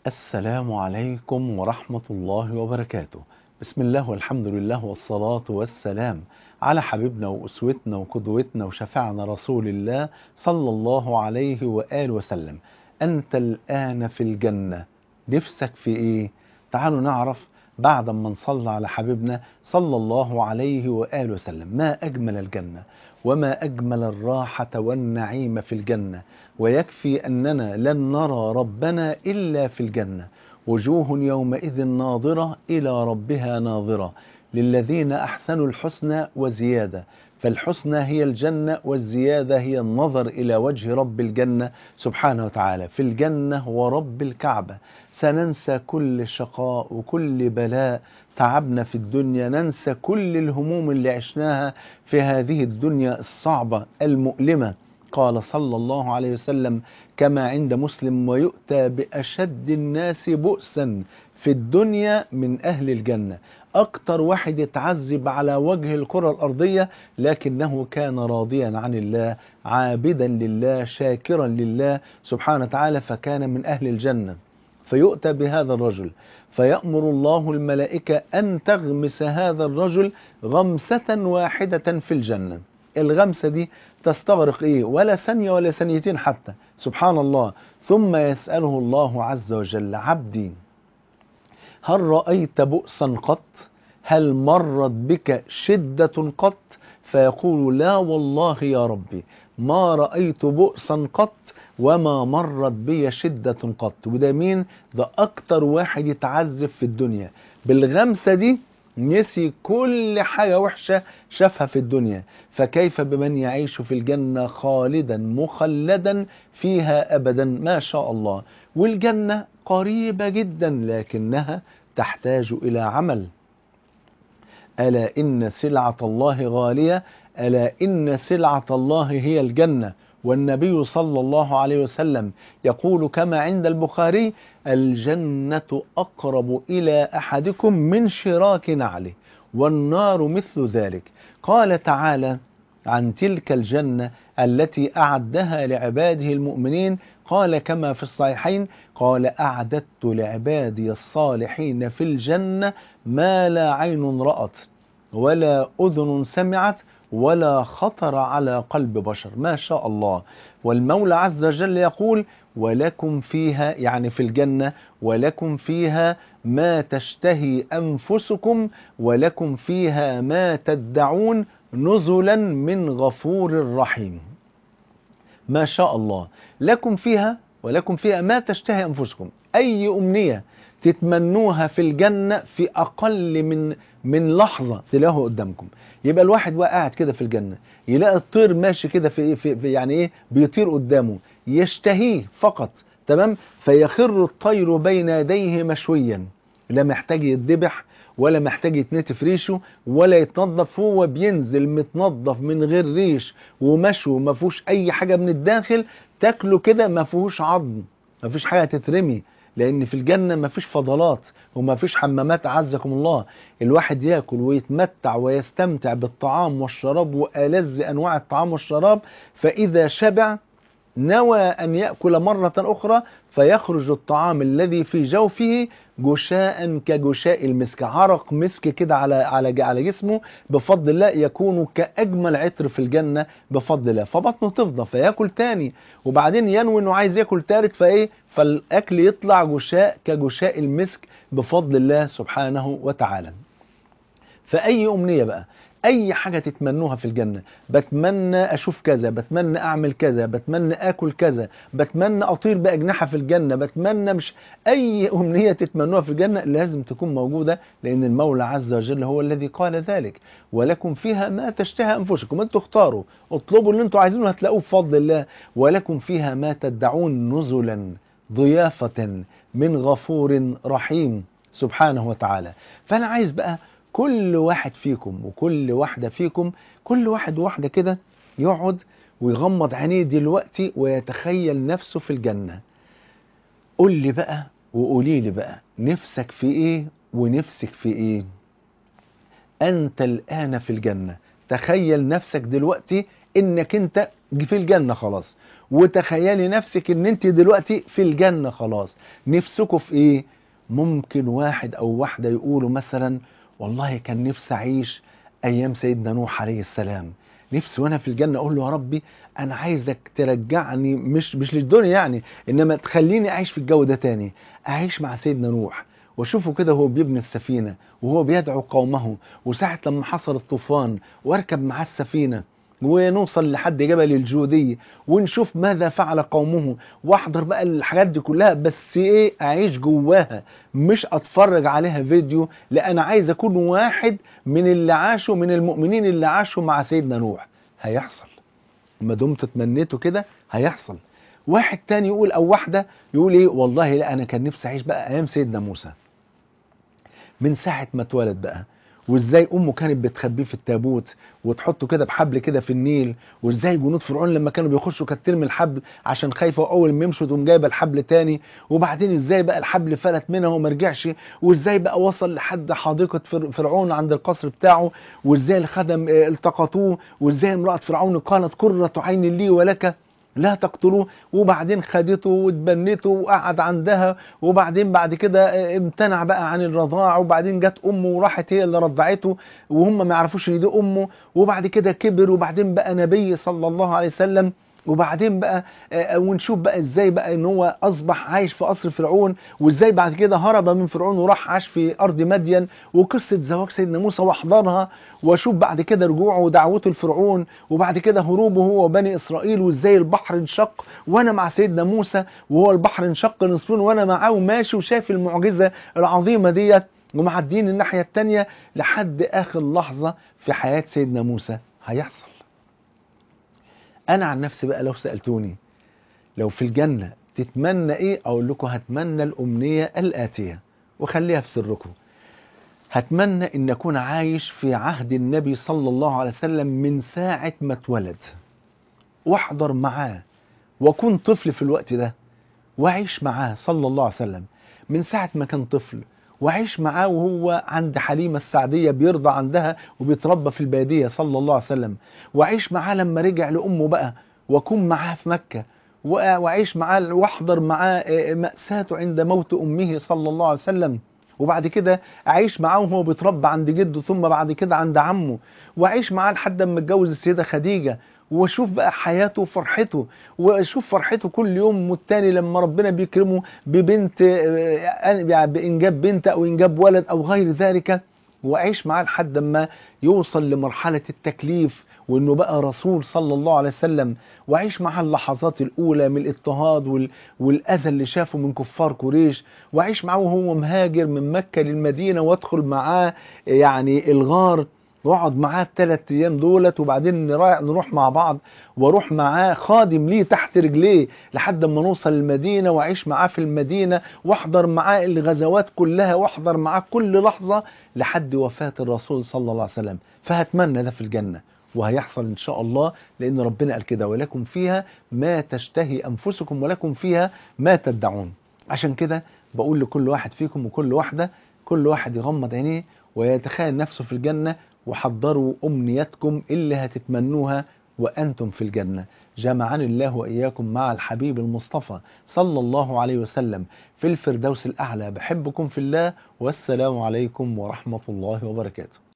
السلام عليكم ورحمة الله وبركاته بسم الله والحمد لله والصلاة والسلام على حبيبنا وأسوتنا وقدوتنا وشفعنا رسول الله صلى الله عليه وآله وسلم أنت الآن في الجنة نفسك في إيه؟ تعالوا نعرف بعد ما نصلى على حبيبنا صلى الله عليه وآله وسلم ما أجمل الجنة وما أجمل الراحة والنعيم في الجنة ويكفي أننا لن نرى ربنا إلا في الجنة وجوه يومئذ ناظرة إلى ربها ناظرة للذين أحسنوا الحسنى وزيادة فالحسنى هي الجنة والزيادة هي النظر إلى وجه رب الجنة سبحانه وتعالى في الجنة ورب الكعبة سننسى كل شقاء وكل بلاء تعبنا في الدنيا ننسى كل الهموم اللي عشناها في هذه الدنيا الصعبة المؤلمة قال صلى الله عليه وسلم كما عند مسلم ويؤتى بأشد الناس بؤسا في الدنيا من أهل الجنة أكتر واحد يتعذب على وجه الكرة الأرضية لكنه كان راضيا عن الله عابدا لله شاكرا لله سبحانه وتعالى فكان من أهل الجنة فيؤتى بهذا الرجل فيأمر الله الملائكة أن تغمس هذا الرجل غمسة واحدة في الجنة الغمسة دي تستغرق إيه ولا ثانية ولا ثانيتين حتى سبحان الله ثم يسأله الله عز وجل عبدي هل رأيت بؤسا قط هل مرت بك شدة قط فيقول لا والله يا ربي ما رأيت بؤسا قط وما مرت بي شدة قط وده مين ده أكتر واحد يتعذب في الدنيا بالغمسة دي نسي كل حاجة وحشة شافها في الدنيا فكيف بمن يعيش في الجنة خالدا مخلدا فيها أبدا ما شاء الله والجنة قريبة جدا لكنها تحتاج إلى عمل ألا إن سلعة الله غالية ألا إن سلعة الله هي الجنة والنبي صلى الله عليه وسلم يقول كما عند البخاري الجنة أقرب إلى أحدكم من شراك نعله والنار مثل ذلك قال تعالى عن تلك الجنة التي أعدها لعباده المؤمنين قال كما في الصحيحين قال أعددت لعبادي الصالحين في الجنة ما لا عين رأت ولا أذن سمعت ولا خطر على قلب بشر ما شاء الله والمولى عز وجل يقول ولكم فيها يعني في الجنة ولكم فيها ما تشتهي أنفسكم ولكم فيها ما تدعون نزلا من غفور رحيم ما شاء الله لكم فيها ولكم فيها ما تشتهي أنفسكم أي أمنية تتمنوها في الجنة في أقل من من لحظة تلاقوها قدامكم يبقى الواحد قاعد كده في الجنة يلاقي الطير ماشي كده في, في, في يعني ايه بيطير قدامه يشتهيه فقط تمام فيخر الطير بين يديه مشويا لا محتاج يتذبح ولا محتاج يتنتف ريشه ولا يتنظف هو بينزل متنظف من غير ريش ومشوي ما فيهوش اي حاجه من الداخل تاكله كده ما فيهوش عظم ما فيش حاجه تترمي لان في الجنه ما فيش فضلات وما فيش حمامات عزكم الله الواحد ياكل ويتمتع ويستمتع بالطعام والشراب والذ انواع الطعام والشراب فاذا شبع نوى أن يأكل مرة أخرى فيخرج الطعام الذي في جوفه جشاء كجشاء المسك عرق مسك كده على على على جسمه بفضل الله يكون كأجمل عطر في الجنة بفضل الله فبطنه تفضى فياكل تاني وبعدين ينوي انه عايز ياكل تالت فايه فالاكل يطلع جشاء كجشاء المسك بفضل الله سبحانه وتعالى فأي أمنية بقى اي حاجة تتمنوها في الجنة بتمنى اشوف كذا بتمنى اعمل كذا بتمنى اكل كذا بتمنى اطير باجنحة في الجنة بتمنى مش اي امنية تتمنوها في الجنة لازم تكون موجودة لان المولى عز وجل هو الذي قال ذلك ولكم فيها ما تشتهى انفسكم انتوا اختاروا اطلبوا اللي انتوا عايزينه هتلاقوه بفضل الله ولكم فيها ما تدعون نزلا ضيافة من غفور رحيم سبحانه وتعالى فانا عايز بقى كل واحد فيكم وكل واحدة فيكم كل واحد واحدة كده يقعد ويغمض عينيه دلوقتي ويتخيل نفسه في الجنة قول لي بقى وقولي لي بقى نفسك في ايه ونفسك في ايه انت الان في الجنة تخيل نفسك دلوقتي انك انت في الجنة خلاص وتخيلي نفسك ان انت دلوقتي في الجنة خلاص نفسكوا في ايه ممكن واحد او واحدة يقولوا مثلا والله كان نفسي اعيش ايام سيدنا نوح عليه السلام نفسي وانا في الجنة اقول له يا ربي انا عايزك ترجعني مش مش للدنيا يعني انما تخليني اعيش في الجو ده تاني اعيش مع سيدنا نوح واشوفه كده وهو بيبني السفينة وهو بيدعو قومه وساعة لما حصل الطوفان واركب معاه السفينة ونوصل لحد جبل الجودي ونشوف ماذا فعل قومه واحضر بقى الحاجات دي كلها بس ايه اعيش جواها مش اتفرج عليها فيديو لا انا عايز اكون واحد من اللي عاشوا من المؤمنين اللي عاشوا مع سيدنا نوح هيحصل ما دمت تمنيته كده هيحصل واحد تاني يقول او واحده يقول ايه والله لا انا كان نفسي اعيش بقى ايام سيدنا موسى من ساعه ما اتولد بقى وازاي امه كانت بتخبيه في التابوت وتحطه كده بحبل كده في النيل وازاي جنود فرعون لما كانوا بيخشوا كانت ترمي الحبل عشان خايفه واول ما يمشوا تقوم جايبه الحبل تاني وبعدين ازاي بقى الحبل فلت منها وما رجعش وازاي بقى وصل لحد حديقه فرعون عند القصر بتاعه وازاي الخدم التقطوه وازاي امراه فرعون قالت قره عين لي ولك لا تقتلوه وبعدين خدته واتبنته وقعد عندها وبعدين بعد كده امتنع بقى عن الرضاع وبعدين جت امه وراحت هي اللي رضعته وهم ما يعرفوش ان دي امه وبعد كده كبر وبعدين بقى نبي صلى الله عليه وسلم وبعدين بقى ونشوف بقى ازاي بقى ان هو اصبح عايش في قصر فرعون وازاي بعد كده هرب من فرعون وراح عاش في ارض مدين وقصه زواج سيدنا موسى واحضرها واشوف بعد كده رجوعه ودعوته لفرعون وبعد كده هروبه هو وبني اسرائيل وازاي البحر انشق وانا مع سيدنا موسى وهو البحر انشق نصفين وانا معاه وماشي وشايف المعجزه العظيمه ديت ومعديين الناحيه الثانيه لحد اخر لحظه في حياه سيدنا موسى هيحصل انا عن نفسي بقى لو سالتوني لو في الجنه تتمنى ايه اقول لكم هتمنى الامنيه الاتيه وخليها في سركم هتمنى ان اكون عايش في عهد النبي صلى الله عليه وسلم من ساعه ما اتولد واحضر معاه واكون طفل في الوقت ده واعيش معاه صلى الله عليه وسلم من ساعه ما كان طفل وعيش معاه وهو عند حليمة السعدية بيرضى عندها وبيتربى في البادية صلى الله عليه وسلم وعيش معاه لما رجع لأمه بقى وأكون معاه في مكة وعيش معاه واحضر معاه مأساته عند موت أمه صلى الله عليه وسلم وبعد كده أعيش معاه وهو بيتربى عند جده ثم بعد كده عند عمه وأعيش معاه لحد ما اتجوز السيدة خديجة واشوف بقى حياته وفرحته واشوف فرحته كل يوم والتاني لما ربنا بيكرمه ببنت يعني بانجاب بنت او انجاب ولد او غير ذلك واعيش معاه لحد ما يوصل لمرحله التكليف وانه بقى رسول صلى الله عليه وسلم واعيش معاه اللحظات الاولى من الاضطهاد وال... والاذى اللي شافه من كفار قريش واعيش معاه وهو مهاجر من مكه للمدينه وادخل معاه يعني الغار واقعد معاه الثلاث ايام دولت وبعدين نروح مع بعض واروح معاه خادم ليه تحت رجليه لحد ما نوصل المدينه واعيش معاه في المدينه واحضر معاه الغزوات كلها واحضر معاه كل لحظه لحد وفاه الرسول صلى الله عليه وسلم فهتمنى ده في الجنه وهيحصل ان شاء الله لان ربنا قال كده ولكم فيها ما تشتهي انفسكم ولكم فيها ما تدعون عشان كده بقول لكل واحد فيكم وكل واحده كل واحد يغمض عينيه ويتخيل نفسه في الجنه وحضروا أمنيتكم اللي هتتمنوها وأنتم في الجنة جمعني الله وإياكم مع الحبيب المصطفى صلى الله عليه وسلم في الفردوس الأعلى بحبكم في الله والسلام عليكم ورحمة الله وبركاته